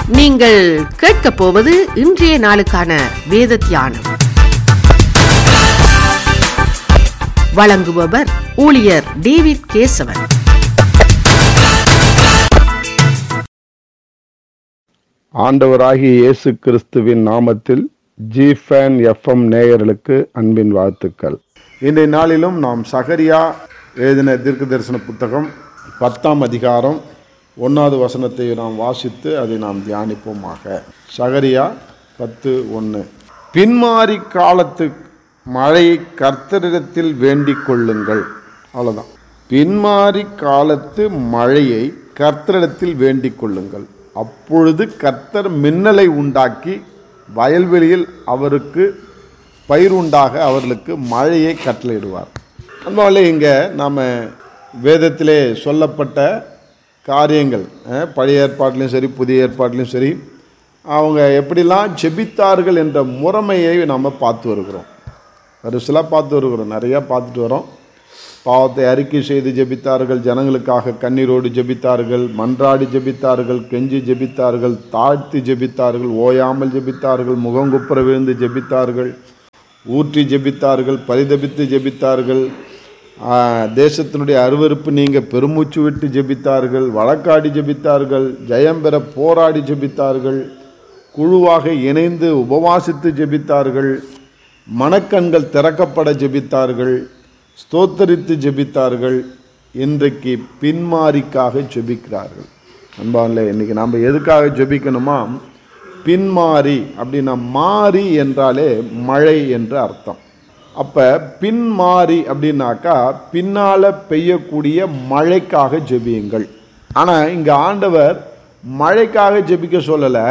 நீங்கள் கேட்கப் போவது இன்றைய நாளுக்கான வேத தியானம் வழங்குபவர் ஊழியர் டேவிட் கேசவன் ஆண்டவராகிய இயேசு கிறிஸ்துவின் நாமத்தில் ஜி ஃபேன் எஃப்எம் நேயர்களுக்கு அன்பின் வாழ்த்துக்கள் இன்றைய நாளிலும் நாம் சகரியா எழுதின தீர்க்க தரிசன புத்தகம் பத்தாம் அதிகாரம் ஒன்றாவது வசனத்தை நாம் வாசித்து அதை நாம் தியானிப்போமாக சகரியா பத்து ஒன்று பின்மாறி காலத்து மழையை கர்த்தரிடத்தில் வேண்டிக் கொள்ளுங்கள் அவ்வளோதான் பின்மாறி காலத்து மழையை கர்த்தரிடத்தில் வேண்டிக் கொள்ளுங்கள் அப்பொழுது கர்த்தர் மின்னலை உண்டாக்கி வயல்வெளியில் அவருக்கு பயிர் உண்டாக அவர்களுக்கு மழையை கட்டளையிடுவார் அன்பாலே இங்கே நாம் வேதத்திலே சொல்லப்பட்ட காரியங்கள் அஹ், பழைய ஏற்பாட்டிலையும் சரி புதிய ஏற்பாட்டிலையும் சரி அவங்க எப்படிலாம் ஜெபித்தார்கள் என்ற முறைமையை நாம் பார்த்து வருகிறோம் வரிசலாக பார்த்து வருகிறோம் நிறையா பார்த்துட்டு வரோம் பாவத்தை அறிக்கை செய்து ஜெபித்தார்கள் ஜனங்களுக்காக கண்ணீரோடு ஜெபித்தார்கள் மன்றாடி ஜெபித்தார்கள் கெஞ்சி ஜெபித்தார்கள் தாழ்த்தி ஜெபித்தார்கள் ஓயாமல் ஜெபித்தார்கள் முகங்குப்புற விழுந்து ஜெபித்தார்கள் ஊற்றி ஜெபித்தார்கள் பரிதபித்து ஜெபித்தார்கள் ஆ, தேசத்தினுடைய அருவருப்பு நீங்க பெருமூச்சு விட்டு ஜெபித்தார்கள் வழக்காடி ஜெபித்தார்கள் ஜெயம் பெற போராடி ஜெபித்தார்கள் குழுவாக இணைந்து உபவாசித்து ஜெபித்தார்கள் மனக்கண்கள் திறக்கப்பட ஜெபித்தார்கள் ஸ்தோத்தரித்து ஜெபித்தார்கள் இன்றைக்கு பின்மாரிக்காக ஜெபிக்கிறார்கள் அன்பான்ல இன்னைக்கு நாம் எதுக்காக ஜெபிக்கணுமா பின்மாரி அப்படின்னா மாறி என்றாலே மழை என்று அர்த்தம் அப்போ பின்மாறி அப்படின்னாக்கா பின்னால் பெய்யக்கூடிய மழைக்காக ஜெபியுங்கள் ஆனால் இங்கே ஆண்டவர் மழைக்காக ஜெபிக்க சொல்லலை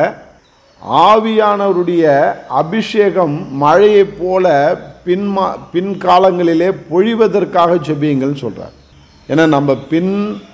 ஆவியானவருடைய அபிஷேகம் மழையைப் போல பின்மா பின்காலங்களிலே பொழிவதற்காக ஜெபியுங்கள்னு சொல்கிறார் ஏன்னா நம்ம பின்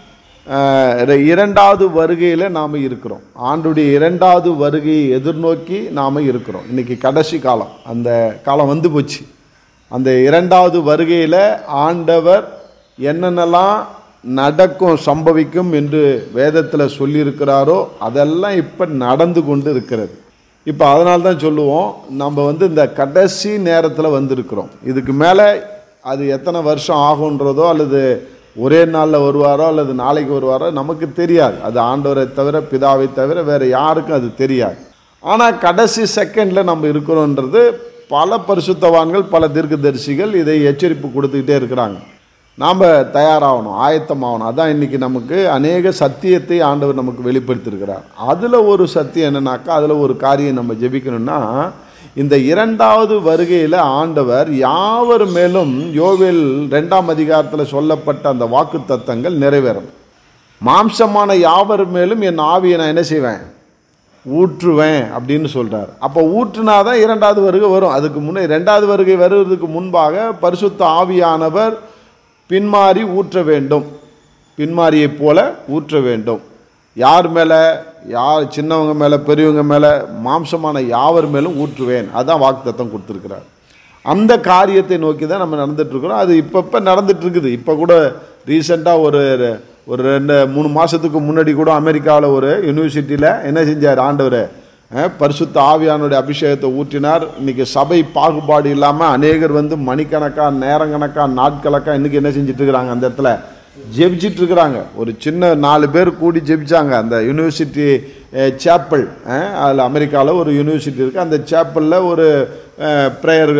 அஹ், இர- இரண்டாவது வருகையில் நாம் இருக்கிறோம் ஆண்டுடைய இரண்டாவது வருகையை எதிர்நோக்கி நாம் இருக்கிறோம் இன்னைக்கு கடைசி காலம் அந்த காலம் வந்து போச்சு அந்த இரண்டாவது வருகையில் ஆண்டவர் என்னென்னலாம் நடக்கும் சம்பவிக்கும் என்று வேதத்தில் சொல்லியிருக்கிறாரோ அதெல்லாம் இப்போ நடந்து கொண்டு இருக்கிறது இப்போ அதனால தான் சொல்லுவோம் நம்ம வந்து இந்த கடைசி நேரத்தில் வந்திருக்கிறோம் இதுக்கு மேலே அது எத்தனை வருஷம் ஆகுன்றதோ அல்லது ஒரே நாளில் வருவாரோ அல்லது நாளைக்கு வருவாரோ நமக்கு தெரியாது அது ஆண்டவரை தவிர பிதாவை தவிர வேறு யாருக்கும் அது தெரியாது ஆனால் கடைசி செகண்டில் நம்ம இருக்கிறோன்றது பல பரிசுத்தவான்கள் பல தீர்க்கதரிசிகள் இதை எச்சரிப்பு கொடுத்துக்கிட்டே இருக்கிறாங்க நாம் தயாராகணும் ஆயத்தமாகணும் அதான் இன்றைக்கி நமக்கு அநேக சத்தியத்தை ஆண்டவர் நமக்கு வெளிப்படுத்தியிருக்கிறார் அதில் ஒரு சத்தியம் என்னன்னாக்கா அதில் ஒரு காரியம் நம்ம ஜெபிக்கணும்னா இந்த இரண்டாவது வருகையில் ஆண்டவர் யாவர் மேலும் யோவேல் ரெண்டாம் அதிகாரத்தில் சொல்லப்பட்ட அந்த வாக்கு தத்தங்கள் நிறைவேறணும் மாம்சமான யாவர் மேலும் என் ஆவியை நான் என்ன செய்வேன் ஊற்றுவேன் அப்படின்னு சொல்றார் அப்போ ஊற்றுனாதான் இரண்டாவது வருகை வரும் அதுக்கு முன்னே ரெண்டாவது வருகை வருவதற்கு முன்பாக பரிசுத்த ஆவியானவர் பின்மாறி ஊற்ற வேண்டும் பின்மாரியைப் போல ஊற்ற வேண்டும் யார் மேலே யார் சின்னவங்க மேலே பெரியவங்க மேலே மாம்சமான யாவர் மேலும் ஊற்றுவேன் அதான் வாக்குத்தத்தம் கொடுத்துருக்கிறார் அந்த காரியத்தை நோக்கி தான் நம்ம நடந்துட்டு இருக்கிறோம் அது இப்போ இப்போ நடந்துட்டு இருக்குது இப்போ கூட ரீசெண்டாக ஒரு ஒரு ரெண்டு மூணு மாதத்துக்கு முன்னாடி கூட அமெரிக்காவில் ஒரு யூனிவர்சிட்டியில் என்ன செஞ்சார் ஆண்டவர் அஹ், பரிசுத்த ஆவியானுடைய அபிஷேகத்தை ஊற்றினார் இன்னைக்கு சபை பாகுபாடு இல்லாமல் அநேகர் வந்து மணிக்கணக்கா நேரக்கணக்கா நாட்கணக்கா இன்னைக்கு என்ன செஞ்சுட்டு இருக்கிறாங்க அந்த இடத்துல ஜெபிச்சிட்டு இருக்கிறாங்க ஒரு சின்ன நாலு பேர் கூடி ஜெபிச்சாங்க அந்த யூனிவர்சிட்டி சேப்பல் அதில் அமெரிக்காவில் ஒரு யூனிவர்சிட்டி இருக்குது அந்த சேப்பலில் ஒரு ப்ரேயர்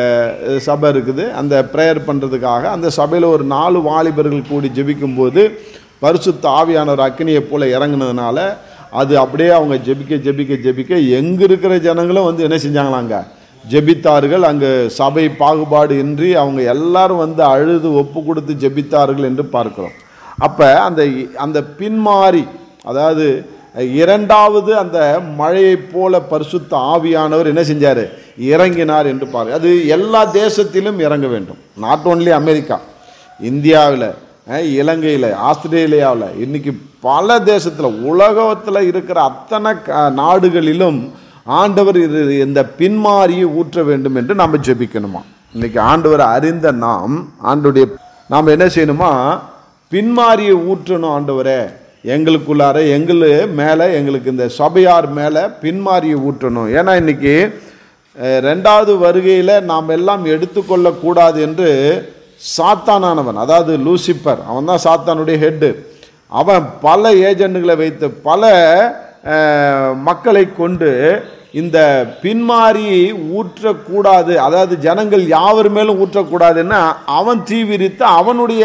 சபை இருக்குது அந்த ப்ரேயர் பண்ணுறதுக்காக அந்த சபையில் ஒரு நாலு வாலிபர்கள் கூடி ஜெபிக்கும்போது பரிசுத்த ஆவியானவர் அக்கினியை போல் இறங்குனதுனால அது அப்படியே அவங்க ஜெபிக்க ஜெபிக்க ஜெபிக்க எங்கே இருக்கிற ஜனங்களும் வந்து என்ன செஞ்சாங்களாங்க ஜெபித்தார்கள் அங்கு சபை பாகுபாடு இன்றி அவங்க எல்லாரும் வந்து அழுது ஒப்பு கொடுத்து ஜெபித்தார்கள் என்று பார்க்கிறோம் அப்போ அந்த அந்த பின்மாறி அதாவது இரண்டாவது அந்த மழையைப் போல பரிசுத்த ஆவியானவர் என்ன செஞ்சார் இறங்கினார் என்று பாரு அது எல்லா தேசத்திலும் இறங்க வேண்டும் நாட் ஓன்லி அமெரிக்கா இந்தியாவில் இலங்கையில் ஆஸ்திரேலியாவில் இன்னைக்கு பல தேசத்தில் உலகத்தில் இருக்கிற அத்தனை க- நாடுகளிலும் ஆண்டவர் இது இந்த பின்மாரியை ஊற்ற வேண்டும் என்று நாம் ஜெபிக்கணுமா இன்னைக்கு ஆண்டவர் அறிந்த நாம் ஆண்டுடைய நாம் என்ன செய்யணுமா பின்மாரியை ஊற்றணும் ஆண்டவரே எங்களுக்குள்ளார எங்களு மேலே எங்களுக்கு இந்த சபையார் மேலே பின்மாரியை ஊற்றணும் ஏன்னா இன்னைக்கு அஹ், ரெண்டாவது வருகையில் நாம் எல்லாம் எடுத்துக்கொள்ளக்கூடாது என்று சாத்தானானவன் அதாவது லூசிப்பர் அவன் தான் சாத்தானுடைய ஹெட்டு அவன் பல ஏஜெண்டுகளை வைத்து பல அஹ், மக்களை கொண்டு இந்த பின்மாறி ஊற்றக்கூடாது அதாவது ஜனங்கள் யாவர் மேலும் ஊற்றக்கூடாதுன்னா அவன் தீவிரித்து அவனுடைய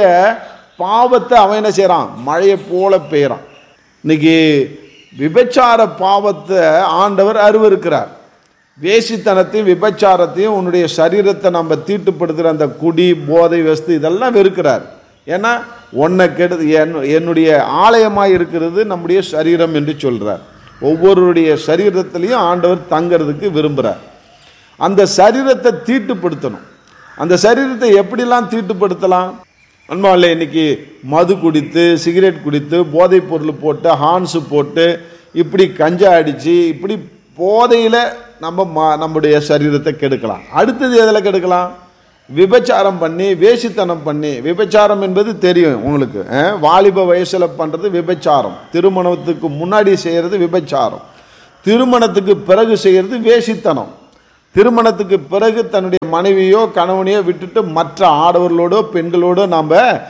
பாவத்தை அவன் என்ன செய்கிறான் மழையை போல பெய்கிறான் இன்னைக்கு விபச்சார பாவத்தை ஆண்டவர் அருவருக்கிறார் வேசித்தனத்தையும் விபச்சாரத்தையும் உன்னுடைய சரீரத்தை நம்ம தீட்டுப்படுத்துகிற அந்த குடி போதை வஸ்து இதெல்லாம் வெறுக்கிறார் ஏன்னா உன்னை கெடுது என்- என்னுடைய ஆலயமாக இருக்கிறது நம்முடைய சரீரம் என்று சொல்கிறார் ஒவ்வொருடைய சரீரத்திலையும் ஆண்டவர் தங்கிறதுக்கு விரும்புகிறார் அந்த சரீரத்தை தீட்டுப்படுத்தணும் அந்த சரீரத்தை எப்படிலாம் தீட்டுப்படுத்தலாம் அன்பாவில் இன்னைக்கு மது குடித்து சிகரெட் குடித்து போதைப் பொருள் போட்டு ஹான்ஸு போட்டு இப்படி கஞ்சா அடித்து இப்படி போதையில் நம்ம ம- நம்முடைய சரீரத்தை கெடுக்கலாம் அடுத்தது எதில் கெடுக்கலாம் விபச்சாரம் பண்ணி வேசித்தனம் பண்ணி விபச்சாரம் என்பது தெரியும் உங்களுக்கு அஹ், வாலிப வயசில் பண்ணுறது விபச்சாரம் திருமணத்துக்கு முன்னாடி செய்கிறது விபச்சாரம் திருமணத்துக்கு பிறகு செய்கிறது வேசித்தனம் திருமணத்துக்கு பிறகு தன்னுடைய மனைவியோ கணவனையோ விட்டுட்டு மற்ற ஆடவர்களோடோ பெண்களோடோ நாம்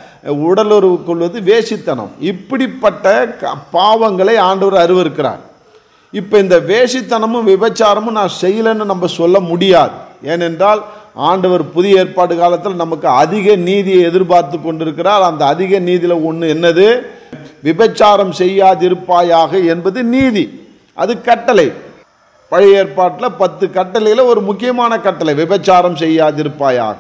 உடலுறவு கொள்வது வேசித்தனம் இப்படிப்பட்ட க- பாவங்களை ஆண்டவர் அருவருக்கிறார் இப்போ இந்த வேசித்தனமும் விபச்சாரமும் நான் செய்யலைன்னு நம்ம சொல்ல முடியாது ஏனென்றால் ஆண்டவர் புதிய ஏற்பாடு காலத்தில் நமக்கு அதிக நீதியை எதிர்பார்த்து கொண்டிருக்கிறார் அந்த அதிக நீதியில் ஒன்று என்னது விபச்சாரம் செய்யாதிருப்பாயாக என்பது நீதி அது கட்டளை பழைய ஏற்பாட்டில் பத்து கட்டளையில் ஒரு முக்கியமான கட்டளை விபச்சாரம் செய்யாதிருப்பாயாக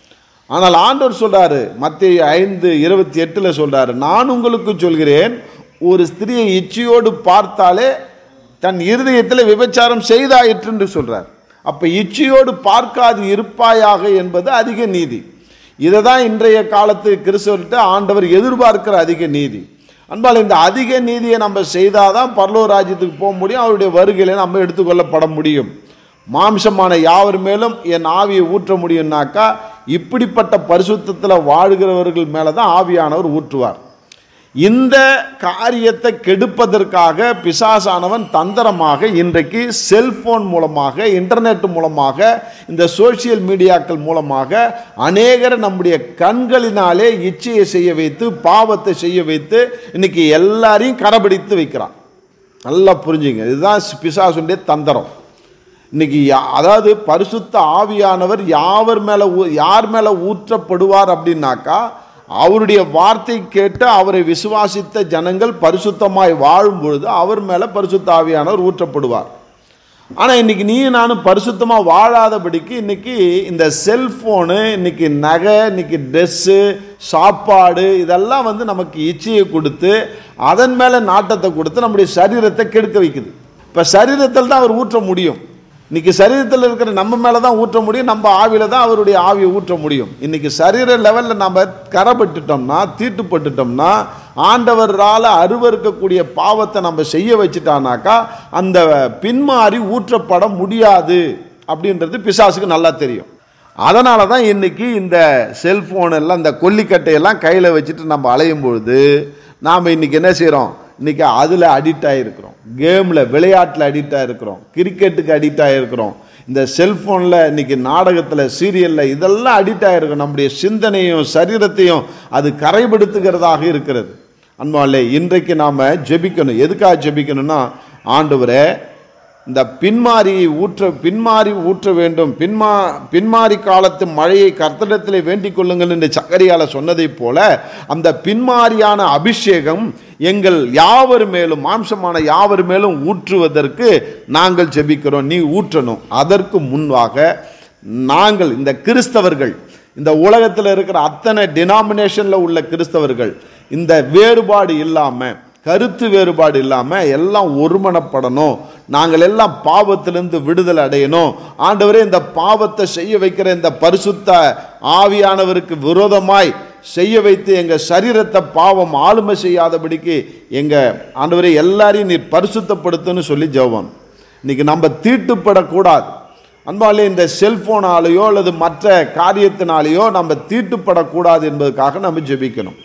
ஆனால் ஆண்டவர் சொல்றாரு மத்திய ஐந்து இருபத்தி எட்டில் சொல்றாரு நான் உங்களுக்கு சொல்கிறேன் ஒரு ஸ்திரியை இச்சையோடு பார்த்தாலே தன் இருதயத்தில் விபச்சாரம் செய்தாயிற்று என்று சொல்றார் அப்ப இச்சையோடு பார்க்காது இருப்பாயாக என்பது அதிக நீதி இதை தான் இன்றைய காலத்து கிறிஸ்தவர்கிட்ட ஆண்டவர் எதிர்பார்க்கிற அதிக நீதி அன்பால் இந்த அதிக நீதியை நம்ம செய்தாதான் பரலோக ராஜ்யத்துக்கு போக முடியும் அவருடைய வருகையில நம்ம எடுத்துக்கொள்ளப்பட முடியும் மாம்சமான யாவர் மேலும் என் ஆவியை ஊற்ற முடியும்னாக்கா இப்படிப்பட்ட பரிசுத்தத்தில் வாழ்கிறவர்கள் மேலே தான் ஆவியானவர் ஊற்றுவார் இந்த காரியத்தை கெடுப்பதற்காக பிசாசானவன் தந்திரமாக இன்றைக்கு செல்போன் மூலமாக இன்டர்நெட் மூலமாக இந்த சோஷியல் மீடியாக்கள் மூலமாக அநேகரை நம்முடைய கண்களினாலே இச்சையை செய்ய வைத்து பாவத்தை செய்ய வைத்து இன்னைக்கு எல்லாரையும் கரபிடித்து வைக்கிறான் நல்லா புரிஞ்சுங்க இதுதான் பிசாசுடைய தந்திரம் இன்னைக்கு யா- அதாவது பரிசுத்த ஆவியானவர் யாவர் மேல ஊ- யார் மேல ஊற்றப்படுவார் அப்படின்னாக்கா அவருடைய வார்த்தை கேட்டு அவரை விசுவாசித்த ஜனங்கள் பரிசுத்தமாய் வாழும் பொழுது அவர் மேல பரிசுத்த ஆவியானவர் ஊற்றப்படுவார் ஆனா இன்னைக்கு நீ நானும் பரிசுத்தமா வாழாதபடிக்கு இன்னைக்கு இந்த செல்போனு இன்னைக்கு நகை இன்னைக்கு ட்ரெஸ்ஸு சாப்பாடு இதெல்லாம் வந்து நமக்கு இச்சையை கொடுத்து அதன் மேல நாட்டத்தை கொடுத்து நம்முடைய சரீரத்தை கெடுக்க வைக்குது இப்ப சரீரத்தில் தான் அவர் ஊற்ற முடியும் இன்னைக்கு சரீரத்தில் இருக்கிற நம்ம மேலே தான் ஊற்ற முடியும் நம்ம ஆவியில தான் அவருடைய ஆவியை ஊற்ற முடியும் இன்னைக்கு சரீர லெவலில் நம்ம கரப்பட்டுட்டோம்னா தீட்டுப்பட்டுட்டோம்னா ஆண்டவரால் அருவருக்கக்கூடிய பாவத்தை நம்ம செய்ய வச்சுட்டானாக்கா அந்த பின்மாறி ஊற்றப்பட முடியாது அப்படின்றது பிசாசுக்கு நல்லா தெரியும் அதனால தான் இன்னைக்கு இந்த செல்ஃபோன் எல்லாம் இந்த கொல்லிக்கட்டையெல்லாம் கையில் வச்சுட்டு நம்ம அலையும் பொழுது நாம் இன்னைக்கு என்ன செய்கிறோம் இன்னைக்கு அதில் அடிக்ட் ஆகிருக்கிறோம் கேமில் விளையாட்டில் அடிக்ட் ஆகிருக்கிறோம் கிரிக்கெட்டுக்கு அடிக்ட் ஆகிருக்கிறோம் இந்த செல்ஃபோனில் இன்னைக்கு நாடகத்தில் சீரியலில் இதெல்லாம் அடிக்ட் ஆகிருக்கும் நம்முடைய சிந்தனையும் சரீரத்தையும் அது கரைபடுத்துகிறதாக இருக்கிறது அன்பாலே இன்றைக்கு நாம் ஜெபிக்கணும் எதுக்காக ஜெபிக்கணும்னா ஆண்டவரே இந்த பின்மாரி ஊற்ற பின்மாரி ஊற்ற வேண்டும் பின்மா பின்மாரி காலத்து மழையை கர்த்தரிடத்திலே வேண்டிக் கொள்ளுங்கள் என்று சக்கரியால சொன்னதைப் போல அந்த பின்மாரியான அபிஷேகம் எங்கள் யாவர் மேலும் மாம்சமான யாவர் மேலும் ஊற்றுவதற்கு நாங்கள் ஜெபிக்கிறோம் நீ ஊற்றணும் அதற்கு முன்பாக நாங்கள் இந்த கிறிஸ்தவர்கள் இந்த உலகத்தில் இருக்கிற அத்தனை டினாமினேஷனில் உள்ள கிறிஸ்தவர்கள் இந்த வேறுபாடு இல்லாமல் கருத்து வேறுபாடு இல்லாமல் எல்லாம் ஒருமனப்படணும் நாங்கள் எல்லாம் பாவத்திலிருந்து விடுதலை அடையணும் ஆண்டவரே இந்த பாவத்தை செய்ய வைக்கிற இந்த பரிசுத்த ஆவியானவருக்கு விரோதமாய் செய்ய வைத்து எங்கள் சரீரத்தை பாவம் ஆளுமை செய்யாதபடிக்கு எங்கள் ஆண்டவரே எல்லாரையும் நீ பரிசுத்தப்படுத்துன்னு சொல்லி ஜெபம் இன்னைக்கு நம்ம தீட்டுப்படக்கூடாது அன்பாலே இந்த செல்போனாலேயோ அல்லது மற்ற காரியத்தினாலேயோ நம்ம தீட்டுப்படக்கூடாது என்பதற்காக நம்ம ஜெபிக்கணும்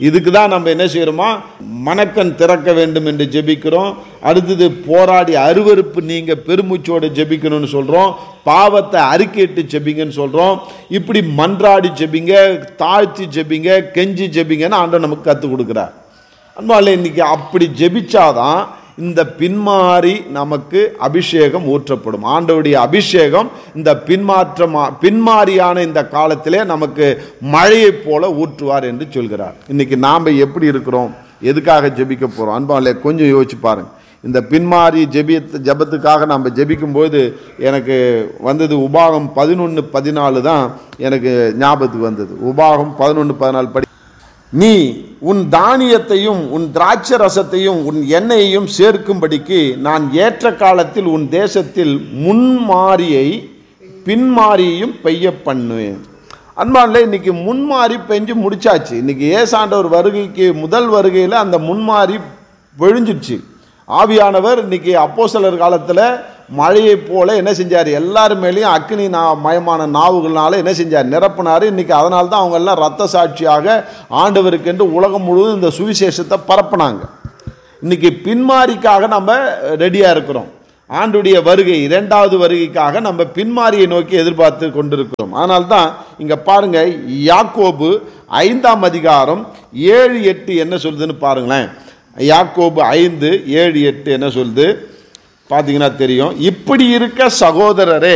இதுக்கு தான் நம்ம என்ன செய்கிறோமா மனக்கண் திறக்க வேண்டும் என்று ஜெபிக்கிறோம் அடுத்தது போராடி அருவருப்பு நீங்க பெருமூச்சோடு ஜெபிக்கணும்னு சொல்கிறோம் பாவத்தை அறிக்கையிட்டு ஜெபிங்கன்னு சொல்கிறோம் இப்படி மன்றாடி ஜெபிங்க தாழ்த்தி ஜெபிங்க கெஞ்சி ஜெபிங்கன்னு ஆண்டவர் நமக்கு கற்றுக் கொடுக்குறார் அன்பாலே இன்னைக்கு அப்படி ஜெபிச்சாதான் இந்த பின்மாறி நமக்கு அபிஷேகம் ஊற்றப்படும் ஆண்டவருடைய அபிஷேகம் இந்த பின்மாற்றமா பின்மாறியான இந்த காலத்திலே நமக்கு மழையைப் போல ஊற்றுவார் என்று சொல்கிறார் இன்னைக்கு நாம் எப்படி இருக்கிறோம் எதுக்காக ஜெபிக்க போகிறோம் அன்பாலே கொஞ்சம் யோசிச்சு பாருங்க இந்த பின்மாறி ஜெபியத்து ஜெபத்துக்காக நம்ம ஜெபிக்கும்போது எனக்கு வந்தது உபாகம் பதினொன்று பதினாலு தான் எனக்கு ஞாபகத்துக்கு வந்தது உபாகம் பதினொன்று பதினாலு படி நீ உன் தானியத்தையும் உன் திராட்சை ரசத்தையும் உன் எண்ணெயையும் சேர்க்கும்படிக்கு நான் ஏற்ற காலத்தில் உன் தேசத்தில் முன்மாரியை பின்மாரியையும் பெய்ய பண்ணுவேன் அன்பான்ல இன்னைக்கு முன்மாரி பெஞ்சு முடிச்சாச்சு இன்னைக்கு ஏசாண்டவர் வருகைக்கு முதல் வருகையில் அந்த முன்மாரி பொழிஞ்சிடுச்சு ஆவியானவர் இன்னைக்கு அப்போஸ்தலர் காலத்தில் மழையைப் போல என்ன செஞ்சார் எல்லார் மேலேயும் அக்னி நா மயமான நாவுகள்னால என்ன செஞ்சார் நிரப்புனார் இன்னைக்கு அதனால தான் அவங்க எல்லாம் ரத்த சாட்சியாக ஆண்டவருக்கென்று உலகம் முழுவதும் இந்த சுவிசேஷத்தை பரப்புனாங்க இன்னைக்கு பின்மாரிக்காக நம்ம ரெடியாக இருக்கிறோம் ஆண்டுடைய வருகை இரண்டாவது வருகைக்காக நம்ம பின்மாரியை நோக்கி எதிர்பார்த்து கொண்டிருக்கிறோம் அதனால தான் இங்கே பாருங்க யாக்கோபு ஐந்தாம் அதிகாரம் ஏழு எட்டு என்ன சொல்லுதுன்னு பாருங்களேன் யாக்கோபு ஐந்து ஏழு எட்டு என்ன சொல்லுது பார்த்தீங்கன்னா தெரியும் இப்படி இருக்க சகோதரரே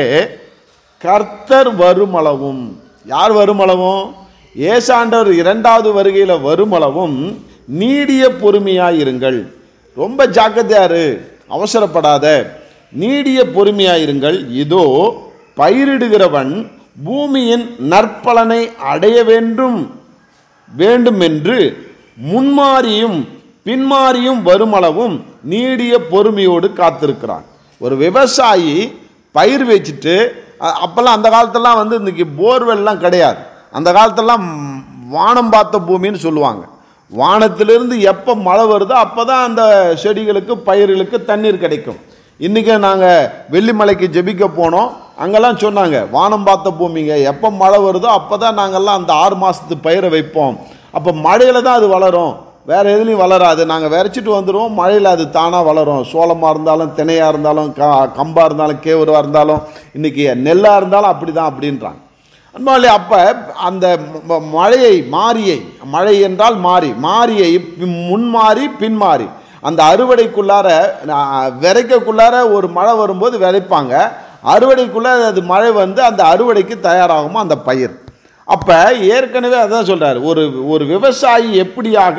கர்த்தர் வருமளவும் யார் வருமளவும் ஏசாண்டவர் இரண்டாவது வருகையில் வருமளவும் நீடிய பொறுமையாயிருங்கள் ரொம்ப ஜாக்கிரதையாரு அவசரப்படாத நீடிய பொறுமையாயிருங்கள் இதோ பயிரிடுகிறவன் பூமியின் நற்பலனை அடைய வேண்டும் வேண்டும் என்று முன்மாறியும் பின்மாறியும் வருமளவும் நீடிய பொறுமையோடு காத்திருக்கிறான் ஒரு விவசாயி பயிர் வச்சுட்டு அ- அப்பெல்லாம் அந்த காலத்தெல்லாம் வந்து இன்னைக்கு போர்வெல்லாம் கிடையாது அந்த காலத்தெல்லாம் வானம் பார்த்த பூமின்னு சொல்லுவாங்க வானத்திலிருந்து எப்போ மழை வருதோ அப்போ தான் அந்த செடிகளுக்கு பயிர்களுக்கு தண்ணீர் கிடைக்கும் இன்றைக்கி நாங்கள் வெள்ளிமலைக்கு ஜெபிக்க போனோம் அங்கெல்லாம் சொன்னாங்க வானம் பார்த்த பூமிங்க எப்போ மழை வருதோ அப்போ தான் நாங்கள்லாம் அந்த ஆறு மாதத்து பயிரை வைப்போம் அப்போ மழையில் தான் அது வளரும் வேறு எதுலேயும் வளராது நாங்கள் விரைச்சிட்டு வந்துடுவோம் மழையில் அது தானாக வளரும் சோளமாக இருந்தாலும் தினையாக இருந்தாலும் க கம்பாக இருந்தாலும் கேவராக இருந்தாலும் இன்றைக்கி நெல்லாக இருந்தாலும் அப்படி தான் அப்படின்றாங்க அன்பாலே அப்போ அந்த ம- மழையை மாரியை மழை என்றால் மாறி மாரியை பி- முன்மாறி பின்மாறி அந்த அறுவடைக்குள்ளார அஹ், விதைக்கக்குள்ளார ஒரு மழை வரும்போது விதைப்பாங்க அறுவடைக்குள்ளார அது மழை வந்து அந்த அறுவடைக்கு தயாராகுமா அந்த பயிர் அப்போ ஏற்கனவே அதான் சொல்றாரு ஒரு ஒரு விவசாயி எப்படியாக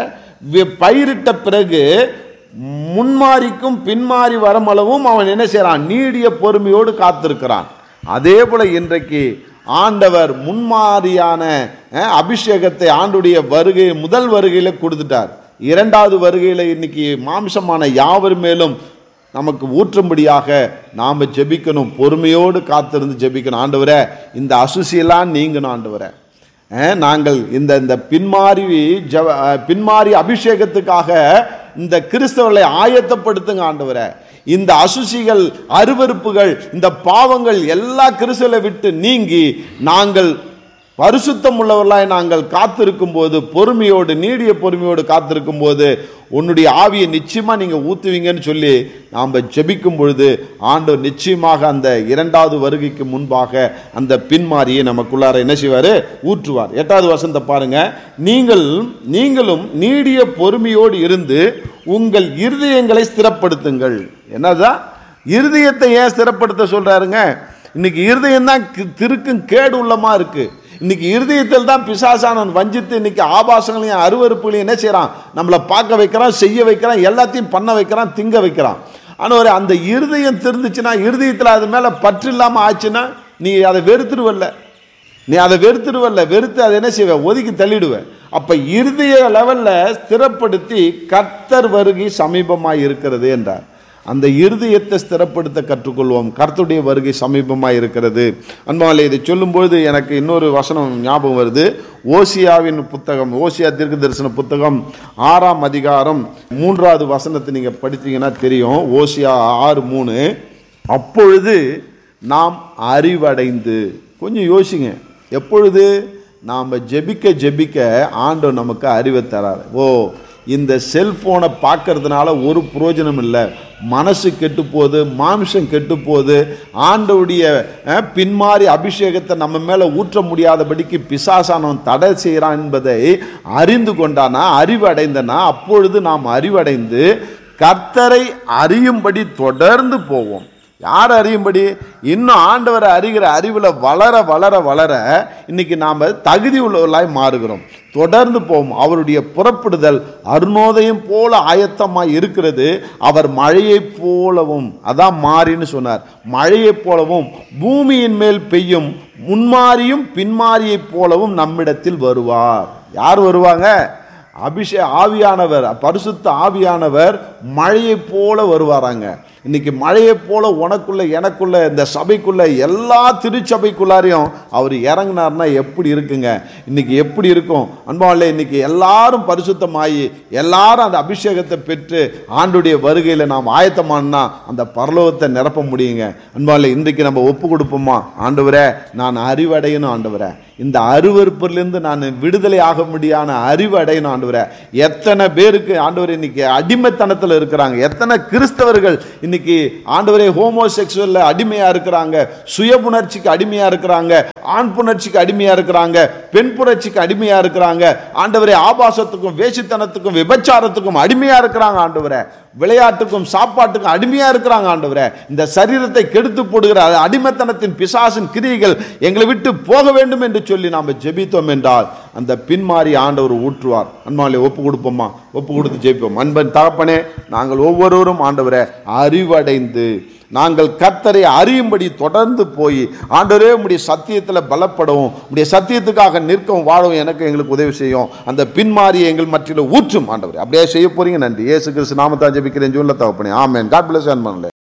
வி- பயிரிட்ட பிறகு முன்மாரிக்கும் பின்மாறி வரமளவும் அவன் என்ன செய்கிறான் நீடிய பொறுமையோடு காத்திருக்கிறான் அதே போல இன்றைக்கு ஆண்டவர் முன்மாரியான அஹ், அபிஷேகத்தை ஆண்டுடைய வருகை முதல் வருகையில் கொடுத்துட்டார் இரண்டாவது வருகையில் இன்னைக்கு மாம்சமான யாவர் மேலும் நமக்கு ஊற்றும்படியாக நாம் ஜெபிக்கணும் பொறுமையோடு காத்திருந்து ஜெபிக்கணும் ஆண்டவரே இந்த அசுசியெல்லாம் நீங்கணும் ஆண்டவரே அஹ், நாங்கள் இந்த இந்த பின்மாறி ஜப அஹ், பின்மாறி அபிஷேகத்துக்காக இந்த கிறிஸ்தவர்களை ஆயத்தப்படுத்துங்க ஆண்டவரே இந்த அசுசிகள் அருவருப்புகள் இந்த பாவங்கள் எல்லா கிறிஸ்தவர்களை விட்டு நீங்கி நாங்கள் பரிசுத்தம் உள்ளவர்களாய் நாங்கள் காத்திருக்கும் போது பொறுமையோடு நீடிய பொறுமையோடு காத்திருக்கும் போது உன்னுடைய ஆவியை நிச்சயமா நீங்க ஊத்துவீங்கன்னு சொல்லி நாம் ஜெபிக்கும் பொழுது ஆண்டவர் நிச்சயமாக அந்த இரண்டாவது வருகைக்கு முன்பாக அந்த பின்மாரியை நமக்குள்ளார என்ன செய்வாரு ஊற்றுவார் எட்டாவது வசனத்தை பாருங்க நீங்கள் நீங்களும் நீடிய பொறுமையோடு இருந்து உங்கள் இருதயங்களை ஸ்திரப்படுத்துங்கள் என்னதான் இருதயத்தை ஏன் ஸ்திரப்படுத்த சொல்றாருங்க இன்னைக்கு இருதயம் தான் திருக்கும் கேடு உள்ளமா இருக்கு இன்னைக்கு இருதயத்தில் தான் பிசாசானவன் வஞ்சித்து இன்னைக்கு ஆபாசங்களையும் அருவருப்புகளையும் என்ன செய்றான் நம்மளை பார்க்க வைக்கிறான் செய்ய வைக்கிறான் எல்லாத்தையும் பண்ண வைக்கிறான் திங்க வைக்கிறான் ஆனால் அந்த இருதயம் திருந்துச்சுன்னா இருதயத்தில் அது மேலே பற்று இல்லாமல் ஆச்சுன்னா நீ அதை வெறுத்துருவல்ல நீ அதை வெறுத்துடுவல்ல வெறுத்து அதை என்ன செய்வ ஒதுக்கி தள்ளிடுவ அப்ப இருதய லெவல்ல ஸ்திரப்படுத்தி கர்த்தர் வருகை சமீபமாய் இருக்கிறது என்றார் அந்த இருதயத்தை ஸ்திரப்படுத்த கற்றுக்கொள்வோம் கர்த்தருடைய வருகை சமீபமாய் இருக்கிறது அன்பாலே இதை சொல்லும்போது எனக்கு இன்னொரு வசனம் ஞாபகம் வருது ஓசியாவின் புத்தகம் ஓசியா தீர்க்க தரிசன புத்தகம் ஆறாம் அதிகாரம் மூன்றாவது வசனத்தை நீங்க படித்தீங்கன்னா தெரியும் ஓசியா ஆறு மூணு அப்பொழுது நாம் அறிவடைந்து கொஞ்சம் யோசிங்க எப்பொழுது நாம் ஜெபிக்க ஜெபிக்க ஆண்டவர் நமக்கு அறிவை தராரு ஓ இந்த செல்ஃபோனை பார்க்கறதுனால ஒரு பிரயோஜனம் இல்லை மனசு கெட்டு போகுது மாம்சம் கெட்டு போகுது ஆண்டவுடைய அஹ், பின்மாறி அபிஷேகத்தை நம்ம மேலே ஊற்ற முடியாதபடிக்கு பிசாசானவன் தடை செய்கிறான் என்பதை அறிந்து கொண்டானா அறிவடைந்தனா அப்பொழுது நாம் அறிவடைந்து கர்த்தரை அறியும்படி தொடர்ந்து போவோம் யார் அறியும்படி இன்னும் ஆண்டவரை அறிகிற அறிவில் வளர வளர வளர இன்னைக்கு நாம் தகுதி உள்ளவர்களாய் மாறுகிறோம் தொடர்ந்து போவோம் அவருடைய புறப்படுதல் அருணோதயம் போல ஆயத்தமாய் இருக்கிறது அவர் மழையைப் போலவும் அதான் மாறின்னு சொன்னார் மழையைப் போலவும் பூமியின் மேல் பெய்யும் முன்மாறியும் பின்மாறியைப் போலவும் நம்மிடத்தில் வருவார் யார் வருவாங்க அபிஷே ஆவியானவர் பரிசுத்த ஆவியானவர் மழையைப் போல வருவாராங்க இன்னைக்கு மழையைப் போல உனக்குள்ள எனக்குள்ள இந்த சபைக்குள்ள எல்லா திருச்சபைக்குள்ளாரையும் அவர் இறங்குனார்னா எப்படி இருக்குங்க இன்னைக்கு எப்படி இருக்கும் அன்பாவில்லை இன்னைக்கு எல்லாரும் பரிசுத்தமாகி எல்லாரும் அந்த அபிஷேகத்தை பெற்று ஆண்டுடைய வருகையில் நாம் ஆயத்தமானா அந்த பரலோகத்தை நிரப்ப முடியுங்க அன்பாவில்லை இன்றைக்கு நம்ம ஒப்பு கொடுப்போமா ஆண்டவரே நான் அறிவடையணும் ஆண்டவரே இந்த அருவறுப்பிலிருந்து நான் விடுதலை ஆக முடியான அறிவு அடையணும் ஆண்டவரே எத்தனை பேருக்கு ஆண்டவர் இன்னைக்கு அடிமைத்தனத்தில் இருக்கிறாங்க எத்தனை கிறிஸ்தவர்கள் இன்னைக்கு ஆண்டவரே ஹோமோசெக்சுவல்ல அடிமையா இருக்கிறாங்க சுய புணர்ச்சிக்கு அடிமையா இருக்கிறாங்க ஆண் புணர்ச்சிக்கு அடிமையா இருக்கிறாங்க பெண் புணர்ச்சிக்கு அடிமையா இருக்கிறாங்க ஆண்டவரே ஆபாசத்துக்கும் வேசித்தனத்துக்கும் விபச்சாரத்துக்கும் அடிமையா இருக்கிறாங்க ஆண்டவரே விளையாட்டுக்கும் சாப்பாட்டுக்கும் அடிமையா இருக்கிறாங்க ஆண்டவரே இந்த சரீரத்தை கெடுத்து போடுகிற அது அடிமைத்தனத்தின் பிசாசின் கிரியைகள் எங்களை விட்டு போக வேண்டும் என்று சொல்லி நாம் ஜெபித்தோம் என்றால் அந்த பின்மாறி ஆண்டவர் ஊற்றுவார் அன்பாலே ஒப்பு கொடுப்போமா ஒப்பு கொடுத்து ஜெபிப்போம் அன்பன் தகப்பனே நாங்கள் ஒவ்வொருவரும் ஆண்டவரை அறிவடைந்து நாங்கள் கர்த்தரை அறியும்படி தொடர்ந்து போய் ஆண்டவரே உம்முடைய சத்தியத்தில் பலப்படவும் உம்முடைய சத்தியத்துக்காக நிற்கவும் வாழவும் எனக்கு எங்களுக்கு உதவி செய்யும் அந்த பின்மாறி எங்கள் மற்றில ஊற்றும் ஆண்டவரே அப்படியே செய்ய போறீங்க நன்றி இயேசு கிறிஸ்து நாமத்தான் ஜெபிக்கிறேன் ஜூன்ல தகப்பனே ஆமென் காட் பிளஸ் அன்பன்ல